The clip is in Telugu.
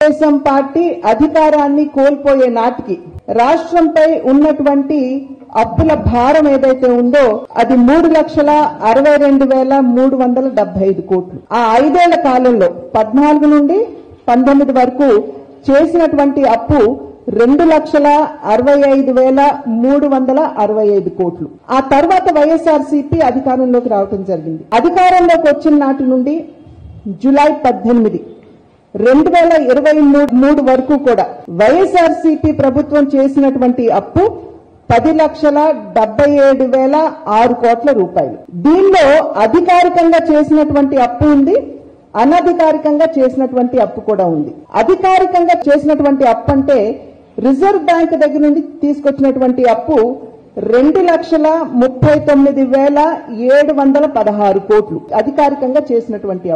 తెలుగుదేశం పార్టీ అధికారాన్ని కోల్పోయే నాటికి రాష్ట్రంపై ఉన్నటువంటి అప్పుల భారం ఏదైతే ఉందో అది మూడు లక్షల అరవై రెండు వేల మూడు వందల డెబ్బై ఐదు కోట్లు ఆ ఐదేళ్ల కాలంలో పద్నాలుగు నుండి పంతొమ్మిది వరకు చేసినటువంటి అప్పు రెండు లక్షల అరవై ఐదు వేల మూడు వందల అరవై ఐదు కోట్లు ఆ తర్వాత వైఎస్ఆర్సీపీ అధికారంలోకి రావటం జరిగింది అధికారంలోకి వచ్చిన నాటి నుండి జులై పద్దెనిమిది రెండు వేల ఇరవై మూడు వరకు కూడా వైఎస్ఆర్సీపీ ప్రభుత్వం చేసినటువంటి అప్పు పది లక్షల డెబ్బై ఏడు వేల ఆరు కోట్ల రూపాయలు దీనిలో అధికారికంగా చేసినటువంటి అప్పు ఉంది అనధికారికంగా చేసినటువంటి అప్పు కూడా ఉంది అధికారికంగా చేసినటువంటి అప్పు అంటే రిజర్వ్ బ్యాంక్ దగ్గర నుండి తీసుకొచ్చినటువంటి అప్పు రెండు లక్షల ముప్పై తొమ్మిది వేల ఏడు వందల పదహారు కోట్లు అధికారికంగా చేసినటువంటి అప్పు